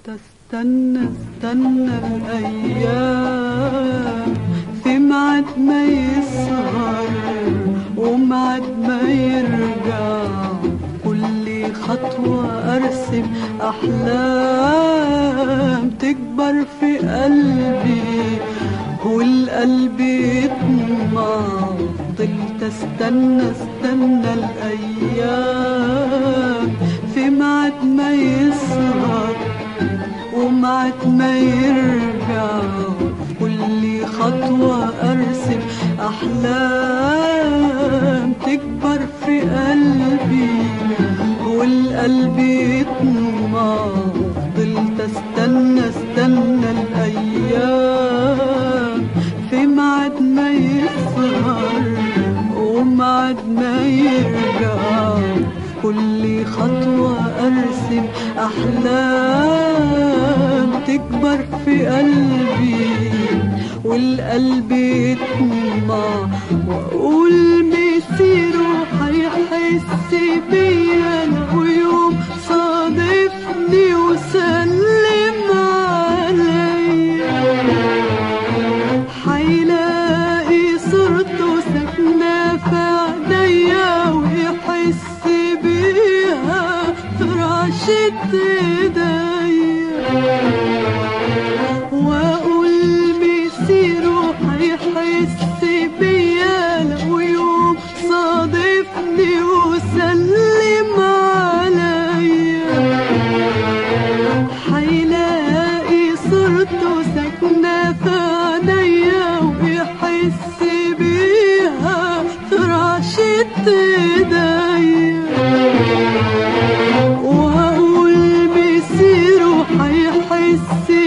استنى استنى الايام في ميعاد ما يسهر وميعاد ما يرجع كل خطوة ارسم احلام تكبر في قلبي والقلب يطمع فضلت استنى استنى الايام في ميعاد ما يسهر ومعك ما يرجع كل خطوة أرسم أحلام تكبر في قلبي والقلب يطمع فضلت استنى استنى الأيام في ميعاد ما يسهر وميعاد ما يرجع كل خطوة أرسم أحلام تكبر في قلبي والقلب يطمع وأقول مسيره هيحس بيا لو يوم صادفني وسلم عليا حيلاقي صورته ساكنة في عينيا ويحس بيها في رعشة ايديا واقول مسيره هيحس بيا لو يوم صادفني وسلم عليا حيلاقي صورته ساكنة في عينيا ويحس بيها في رعشة ايديا وهقول مسيره هيحس